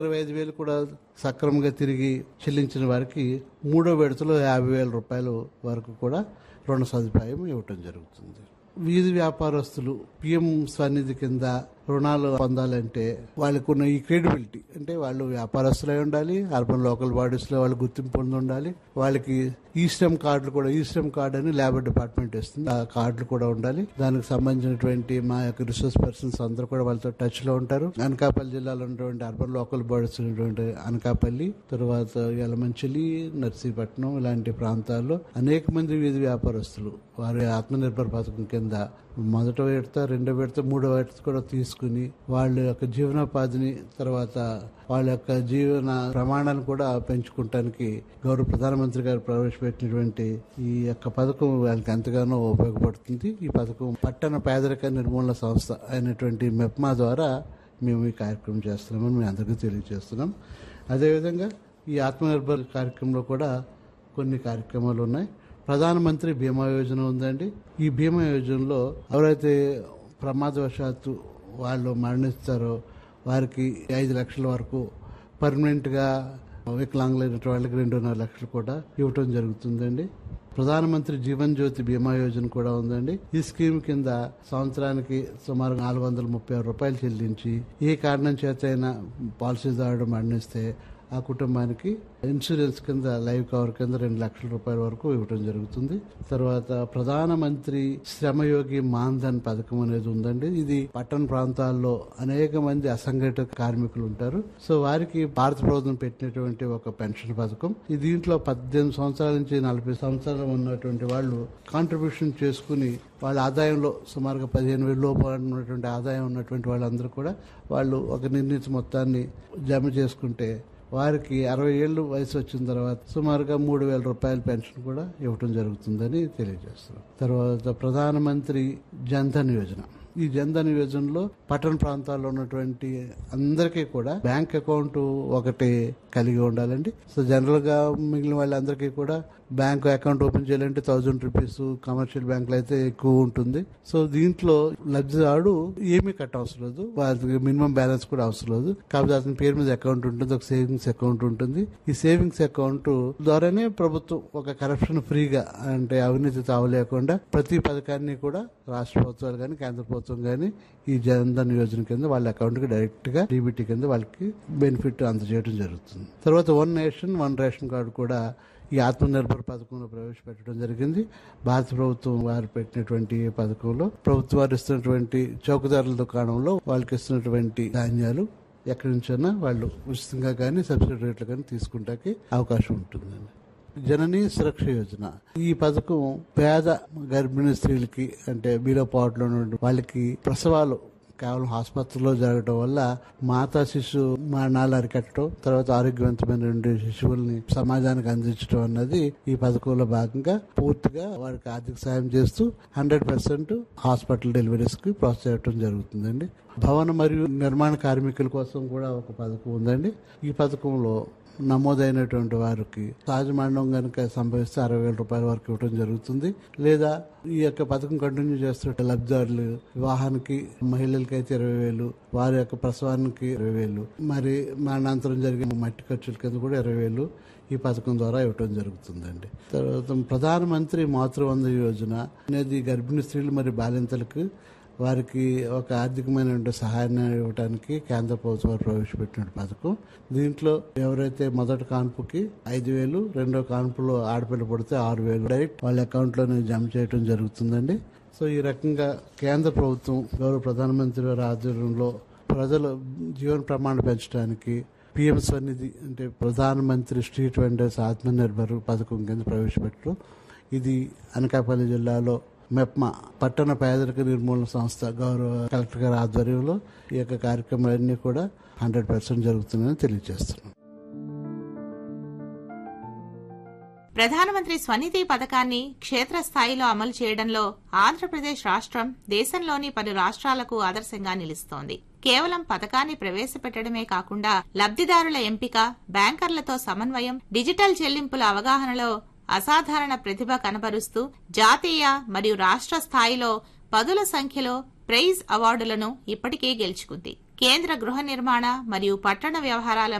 ఇరవై ఐదు వేలు కూడా సక్రమంగా తిరిగి చెల్లించిన వారికి మూడో విడతలో యాభై వేల రూపాయల వరకు కూడా రుణ సదుపాయం ఇవ్వటం జరుగుతుంది వీధి వ్యాపారస్తులు పిఎం స్వనిధి కింద రుణాలు పొందాలంటే వాళ్ళకు ఉన్న ఈ క్రెడిబిలిటీ అంటే వాళ్ళు వ్యాపారస్తులై ఉండాలి అర్బన్ లోకల్ బాడీస్ లో వాళ్ళు గుర్తింపు పొంది ఉండాలి వాళ్ళకి ఈ శ్రమ్ కార్డులు కూడా ఈ శ్రమ్ కార్డు అని లేబర్ డిపార్ట్మెంట్ ఇస్తుంది ఆ కార్డులు కూడా ఉండాలి దానికి సంబంధించినటువంటి మా యొక్క రిసోర్స్ పర్సన్స్ అందరూ కూడా వాళ్ళతో టచ్ లో ఉంటారు అనకాపల్లి జిల్లాలో ఉన్నటువంటి అర్బన్ లోకల్ బాడీస్ ఉన్నటువంటి అనకాపల్లి తర్వాత యలమంచిలి నర్సీపట్నం ఇలాంటి ప్రాంతాల్లో అనేక మంది వీధి వ్యాపారస్తులు వారి ఆత్మనిర్భర్ పథకం కింద మొదట విడత రెండో విడత మూడో విడత కూడా తీసుకుని వాళ్ళ యొక్క జీవనోపాధిని తర్వాత వాళ్ళ యొక్క జీవన ప్రమాణాలను కూడా పెంచుకుంటానికి గౌరవ ప్రధానమంత్రి గారు ప్రవేశపెట్టినటువంటి ఈ యొక్క పథకం వాళ్ళకి ఎంతగానో ఉపయోగపడుతుంది ఈ పథకం పట్టణ పేదరిక నిర్మూలన సంస్థ అయినటువంటి మెప్మా ద్వారా మేము ఈ కార్యక్రమం చేస్తున్నామని మేము అందరికీ తెలియజేస్తున్నాం అదేవిధంగా ఈ ఆత్మనిర్భర్ కార్యక్రమంలో కూడా కొన్ని కార్యక్రమాలు ఉన్నాయి ప్రధానమంత్రి బీమా యోజన ఉందండి ఈ బీమా యోజనలో ఎవరైతే ప్రమాదవశాత్తు వాళ్ళు మరణిస్తారో వారికి ఐదు లక్షల వరకు పర్మనెంట్గా వికలాంగులైన వాళ్ళకి రెండున్నర లక్షలు కూడా ఇవ్వటం జరుగుతుందండి ప్రధానమంత్రి జీవన్ జ్యోతి బీమా యోజన కూడా ఉందండి ఈ స్కీమ్ కింద సంవత్సరానికి సుమారు నాలుగు వందల ముప్పై ఆరు రూపాయలు చెల్లించి ఏ కారణం చేత అయినా పాలసీదారుడు మరణిస్తే ఆ కుటుంబానికి ఇన్సూరెన్స్ కింద లైవ్ కవర్ కింద రెండు లక్షల రూపాయల వరకు ఇవ్వడం జరుగుతుంది తర్వాత ప్రధానమంత్రి శ్రమయోగి మాన్ధన్ పథకం అనేది ఉందండి ఇది పట్టణ ప్రాంతాల్లో అనేక మంది అసంఘటిత కార్మికులు ఉంటారు సో వారికి భారత ప్రభుత్వం పెట్టినటువంటి ఒక పెన్షన్ పథకం ఈ దీంట్లో పద్దెనిమిది సంవత్సరాల నుంచి నలభై సంవత్సరాలు ఉన్నటువంటి వాళ్ళు కాంట్రిబ్యూషన్ చేసుకుని వాళ్ళ ఆదాయంలో సుమారుగా పదిహేను వేల లోపు ఉన్నటువంటి ఆదాయం ఉన్నటువంటి వాళ్ళందరూ కూడా వాళ్ళు ఒక నిర్ణీత మొత్తాన్ని జమ చేసుకుంటే వారికి అరవై ఏళ్ళు వయసు వచ్చిన తర్వాత సుమారుగా మూడు వేల రూపాయల పెన్షన్ కూడా ఇవ్వటం జరుగుతుందని తెలియజేస్తున్నాం తర్వాత ప్రధానమంత్రి జన్ధన్ యోజన ఈ జన్ధన్ యోజనలో పట్టణ ప్రాంతాల్లో ఉన్నటువంటి అందరికీ కూడా బ్యాంక్ అకౌంట్ ఒకటి కలిగి ఉండాలండి సో జనరల్ గా మిగిలిన వాళ్ళందరికీ కూడా బ్యాంక్ అకౌంట్ ఓపెన్ చేయాలంటే థౌజండ్ రూపీస్ కమర్షియల్ బ్యాంకులు అయితే ఎక్కువ ఉంటుంది సో దీంట్లో లబ్ధిదారుడు ఏమీ కట్ట అవసరం లేదు వారికి మినిమం బ్యాలెన్స్ కూడా అవసరం లేదు కాకపోతే అతని పేరు మీద అకౌంట్ ఉంటుంది ఒక సేవింగ్స్ అకౌంట్ ఉంటుంది ఈ సేవింగ్స్ అకౌంట్ ద్వారానే ప్రభుత్వం ఒక కరప్షన్ ఫ్రీగా అంటే అవినీతి తావలేకుండా ప్రతి పథకాన్ని కూడా రాష్ట్ర ప్రభుత్వాలు కానీ కేంద్ర ప్రభుత్వం కానీ ఈ జన్ధన్ యోజన కింద వాళ్ళ అకౌంట్ కి డైరెక్ట్ గా డీబీటీ కింద వాళ్ళకి బెనిఫిట్ అందజేయడం జరుగుతుంది తర్వాత one nation one ration card కూడా ఈ ఆత్మనిర్భర్ పథకంలో ప్రవేశపెట్టడం జరిగింది భారత ప్రభుత్వం వారు పెట్టినటువంటి ఈ పథకంలో ప్రభుత్వం వారు ఇస్తున్నటువంటి చౌకదారుల దుకాణంలో వాళ్ళకి ఇస్తున్నటువంటి ధాన్యాలు ఎక్కడి నుంచైనా వాళ్ళు ఉచితంగా కానీ సబ్సిడీ రేట్లు కానీ తీసుకుంటానికి అవకాశం ఉంటుందండి జననీ సురక్ష యోజన ఈ పథకం పేద గర్భిణీ స్త్రీలకి అంటే బీలో పాటలో ఉన్న వాళ్ళకి ప్రసవాలు కేవలం ఆసుపత్రిలో జరగడం వల్ల మాతా శిశు మరణాలు అరికట్టడం తర్వాత ఆరోగ్యవంతమైన రెండు శిశువుల్ని సమాజానికి అందించడం అన్నది ఈ పథకంలో భాగంగా పూర్తిగా వారికి ఆర్థిక సాయం చేస్తూ హండ్రెడ్ పర్సెంట్ హాస్పిటల్ డెలివరీస్ కి ప్రోత్సహించడం జరుగుతుందండి భవన మరియు నిర్మాణ కార్మికుల కోసం కూడా ఒక పథకం ఉందండి ఈ పథకంలో నమోదైనటువంటి వారికి సహజ మరణం కనుక సంభవిస్తే అరవై వేల రూపాయల వరకు ఇవ్వడం జరుగుతుంది లేదా ఈ యొక్క పథకం కంటిన్యూ చేస్తున్న లబ్ధిదారులు వివాహానికి మహిళలకి అయితే ఇరవై వేలు వారి యొక్క ప్రసవానికి ఇరవై వేలు మరి మరణాంతరం జరిగే మట్టి ఖర్చుల కింద కూడా ఇరవై వేలు ఈ పథకం ద్వారా ఇవ్వడం జరుగుతుందండి తర్వాత ప్రధానమంత్రి మాతృవంద యోజన అనేది గర్భిణీ స్త్రీలు మరియు బాలింతలకు వారికి ఒక ఆర్థికమైన సహాయాన్ని ఇవ్వడానికి కేంద్ర ప్రభుత్వం వారు ప్రవేశపెట్టిన పథకం దీంట్లో ఎవరైతే మొదటి కాన్పుకి ఐదు వేలు రెండో కాన్పులో ఆడపిల్ల పడితే ఆరు వేలు డైరెక్ట్ వాళ్ళ అకౌంట్లోనే జమ చేయడం జరుగుతుందండి సో ఈ రకంగా కేంద్ర ప్రభుత్వం గౌరవ ప్రధానమంత్రి వారి ఆధ్వర్యంలో ప్రజల జీవన ప్రమాణం పెంచడానికి పిఎం స్వనిధి అంటే ప్రధానమంత్రి స్ట్రీట్ వెండర్స్ ఆత్మనిర్భర్ పథకం కింద ప్రవేశపెట్టడం ఇది అనకాపల్లి జిల్లాలో మెప్మా పట్టణ పేదరిక నిర్మూలన సంస్థ గౌరవ కలెక్టర్ గారి ఆధ్వర్యంలో ఈ యొక్క కార్యక్రమాలన్నీ కూడా హండ్రెడ్ పర్సెంట్ జరుగుతుందని తెలియజేస్తున్నాం ప్రధానమంత్రి స్వనిధి పథకాన్ని క్షేత్రస్థాయిలో అమలు చేయడంలో ఆంధ్రప్రదేశ్ రాష్ట్రం దేశంలోని పలు రాష్ట్రాలకు ఆదర్శంగా నిలుస్తోంది కేవలం పథకాన్ని ప్రవేశపెట్టడమే కాకుండా లబ్ధిదారుల ఎంపిక బ్యాంకర్లతో సమన్వయం డిజిటల్ చెల్లింపుల అవగాహనలో అసాధారణ ప్రతిభ కనబరుస్తూ జాతీయ మరియు రాష్ట్ర స్థాయిలో పదుల సంఖ్యలో ప్రైజ్ అవార్డులను ఇప్పటికే గెలుచుకుంది కేంద్ర గృహ నిర్మాణ మరియు పట్టణ వ్యవహారాల